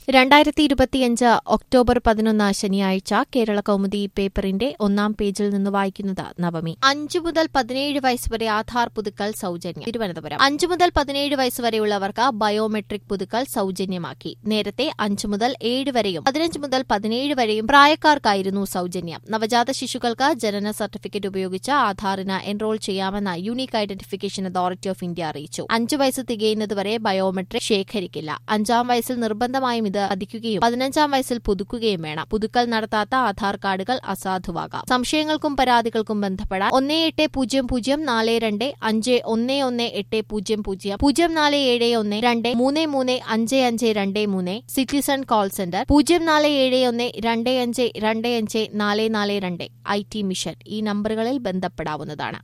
രണ്ടായിരത്തി ഇരുപത്തിയഞ്ച് ഒക്ടോബർ പതിനൊന്ന് ശനിയാഴ്ച കേരള കൗമുദി പേപ്പറിന്റെ ഒന്നാം പേജിൽ നിന്ന് വായിക്കുന്നത് നവമി അഞ്ചു മുതൽ പതിനേഴ് വയസ്സ് വരെ ആധാർ പുതുക്കൽ സൗജന്യം തിരുവനന്തപുരം അഞ്ചു മുതൽ പതിനേഴ് വയസ്സ് വരെയുള്ളവർക്ക് ബയോമെട്രിക് പുതുക്കൽ സൗജന്യമാക്കി നേരത്തെ അഞ്ചു മുതൽ ഏഴ് വരെയും പതിനഞ്ച് മുതൽ പതിനേഴ് വരെയും പ്രായക്കാർക്കായിരുന്നു സൗജന്യം നവജാത ശിശുക്കൾക്ക് ജനന സർട്ടിഫിക്കറ്റ് ഉപയോഗിച്ച് ആധാറിന് എൻറോൾ ചെയ്യാമെന്ന് unique identification authority of India അറിയിച്ചു അഞ്ചു വയസ്സ് തികയുന്നതുവരെ ബയോമെട്രിക് ശേഖരിക്കില്ല അഞ്ചാം വയസ്സിൽ നിർബന്ധമായും ഇത് അധിക്കുകയും പതിനഞ്ചാം വയസ്സിൽ പുതുക്കുകയും വേണം പുതുക്കൽ നടത്താത്ത ആധാർ കാർഡുകൾ അസാധുവാകാം സംശയങ്ങൾക്കും പരാതികൾക്കും ബന്ധപ്പെടാൻ ഒന്ന് എട്ട് പൂജ്യം പൂജ്യം നാല് രണ്ട് അഞ്ച് ഒന്ന് ഒന്ന് എട്ട് പൂജ്യം പൂജ്യം പൂജ്യം നാല് ഏഴ് ഒന്ന് രണ്ട് മൂന്ന് മൂന്ന് അഞ്ച് അഞ്ച് രണ്ട് മൂന്ന് സിറ്റിസൺ കോൾ സെന്റർ പൂജ്യം നാല് ഏഴ് ഒന്ന് രണ്ട് അഞ്ച് രണ്ട് അഞ്ച് നാല് നാല് രണ്ട് ഐ ടി മിഷൻ ഈ നമ്പറുകളിൽ ബന്ധപ്പെടാവുന്നതാണ്